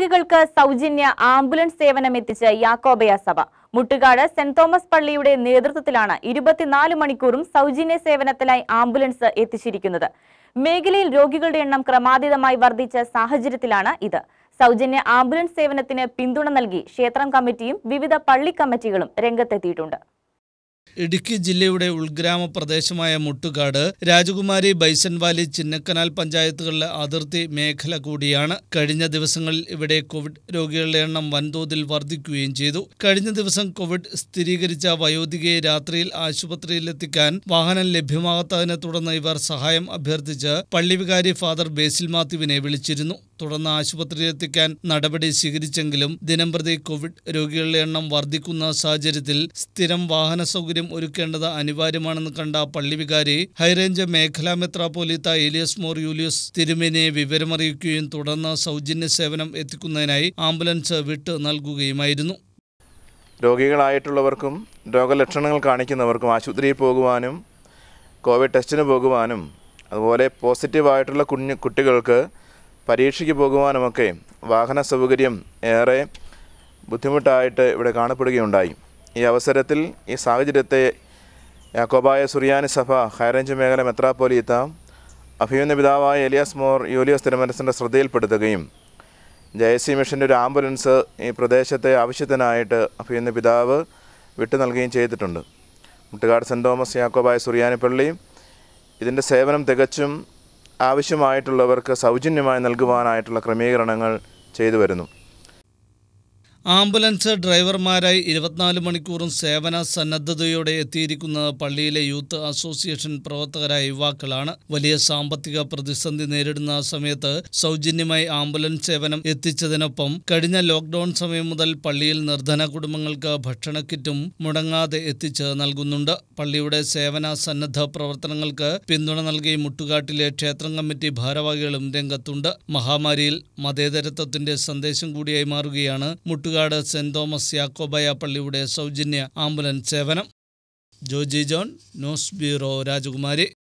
രോഗികൾക്ക് സൗജന്യ ആംബുലൻസ് സേവനം എത്തിച്ച് യാക്കോബയ സഭ മുട്ടുകാട് സെന്റ് തോമസ് പള്ളിയുടെ നേതൃത്വത്തിലാണ് ഇരുപത്തിനാല് മണിക്കൂറും സൗജന്യ സേവനത്തിനായി ആംബുലൻസ് എത്തിച്ചിരിക്കുന്നത് മേഖലയിൽ രോഗികളുടെ എണ്ണം ക്രമാതീതമായി വർദ്ധിച്ച സാഹചര്യത്തിലാണ് ഇത് സൗജന്യ ആംബുലൻസ് സേവനത്തിന് പിന്തുണ നൽകി ക്ഷേത്രം കമ്മിറ്റിയും വിവിധ പള്ളി കമ്മിറ്റികളും രംഗത്തെത്തിയിട്ടുണ്ട് ഇടുക്കി ജില്ലയുടെ ഉൾഗ്രാമ പ്രദേശമായ മുട്ടുകാട് രാജകുമാരി ബൈസൺ വാലി ചിന്നക്കനാൽ പഞ്ചായത്തുകളിലെ അതിർത്തി മേഖല കൂടിയാണ് കഴിഞ്ഞ ദിവസങ്ങളിൽ ഇവിടെ കോവിഡ് രോഗികളുടെ എണ്ണം വൻതോതിൽ വർദ്ധിക്കുകയും ചെയ്തു കഴിഞ്ഞ ദിവസം കോവിഡ് സ്ഥിരീകരിച്ച വയോധികയെ രാത്രിയിൽ ആശുപത്രിയിലെത്തിക്കാൻ വാഹനം ലഭ്യമാകാത്തതിനെ തുടർന്ന് ഇവർ സഹായം അഭ്യർത്ഥിച്ച് പള്ളി വികാരി ഫാദർ ബേസിൽ മാത്യുവിനെ വിളിച്ചിരുന്നു തുടർന്ന് ആശുപത്രിയിലെത്തിക്കാൻ നടപടി സ്വീകരിച്ചെങ്കിലും ദിനംപ്രതി കോവിഡ് രോഗികളുടെ എണ്ണം വർദ്ധിക്കുന്ന സാഹചര്യത്തിൽ സ്ഥിരം വാഹന സൗകര്യം ഒരുക്കേണ്ടത് അനിവാര്യമാണെന്ന് കണ്ട പള്ളി വികാരി ഹൈറേഞ്ച് മേഖലാ മെത്രാപ്പോലീത്ത ഏലിയസ് മോർ യൂലിയസ് തിരുമേനിയെ വിവരമറിയിക്കുകയും തുടർന്ന് സൗജന്യ സേവനം എത്തിക്കുന്നതിനായി ആംബുലൻസ് വിട്ട് നൽകുകയുമായിരുന്നു രോഗികളായിട്ടുള്ളവർക്കും രോഗലക്ഷണങ്ങൾ കാണിക്കുന്നവർക്കും ആശുപത്രിയിൽ പോകുവാനും കോവിഡ് ടെസ്റ്റിന് പോകുവാനും അതുപോലെ പോസിറ്റീവായിട്ടുള്ള കുഞ്ഞു കുട്ടികൾക്ക് പരീക്ഷയ്ക്ക് പോകുവാനുമൊക്കെ വാഹന സൗകര്യം ഏറെ ബുദ്ധിമുട്ടായിട്ട് ഇവിടെ കാണപ്പെടുകയുണ്ടായി ഈ അവസരത്തിൽ ഈ സാഹചര്യത്തെ യാക്കോബായ സുറിയാനി സഭ ഹൈറേഞ്ച് മേഖല മെത്രാപ്പോലീത്ത അഭിമന്യ പിതാവായ എലിയാസ് മോർ യൂലിയസ് തിരുമനസിൻ്റെ ശ്രദ്ധയിൽപ്പെടുത്തുകയും ജയസി മിഷൻ്റെ ഒരു ആംബുലൻസ് ഈ പ്രദേശത്തെ ആവശ്യത്തിനായിട്ട് അഭിമന്യ പിതാവ് വിട്ടു നൽകുകയും ചെയ്തിട്ടുണ്ട് മുട്ടുകാട് സെൻറ് തോമസ് യാക്കോബായ സുറിയാനിപ്പള്ളി ഇതിൻ്റെ സേവനം തികച്ചും ആവശ്യമായിട്ടുള്ളവർക്ക് സൗജന്യമായി നൽകുവാനായിട്ടുള്ള ക്രമീകരണങ്ങൾ ചെയ്തു വരുന്നു ആംബുലൻസ് ഡ്രൈവർമാരായി ഇരുപത്തിനാല് മണിക്കൂറും സേവന സന്നദ്ധതയോടെ എത്തിയിരിക്കുന്ന പള്ളിയിലെ യൂത്ത് അസോസിയേഷൻ പ്രവർത്തകരായ യുവാക്കളാണ് വലിയ സാമ്പത്തിക പ്രതിസന്ധി നേരിടുന്ന സമയത്ത് സൗജന്യമായി ആംബുലൻസ് സേവനം എത്തിച്ചതിനൊപ്പം കഴിഞ്ഞ ലോക്ക്ഡൌൺ സമയം മുതൽ പള്ളിയിൽ നിർധന കുടുംബങ്ങൾക്ക് ഭക്ഷണ കിറ്റും മുടങ്ങാതെ എത്തിച്ച് നൽകുന്നുണ്ട് പള്ളിയുടെ സേവന സന്നദ്ധ പ്രവർത്തനങ്ങൾക്ക് പിന്തുണ നൽകി മുട്ടുകാട്ടിലെ ക്ഷേത്രം കമ്മിറ്റി ഭാരവാഹികളും രംഗത്തുണ്ട് മഹാമാരിയിൽ മതേതരത്വത്തിന്റെ സന്ദേശം കൂടിയായി മാറുകയാണ് മുട്ടുകാട് സെന്റ് തോമസ് യാക്കോബയ പള്ളിയുടെ സൗജന്യ ആംബുലൻസ് സേവനം ജോജി ജോൺ ന്യൂസ് ബ്യൂറോ രാജകുമാരി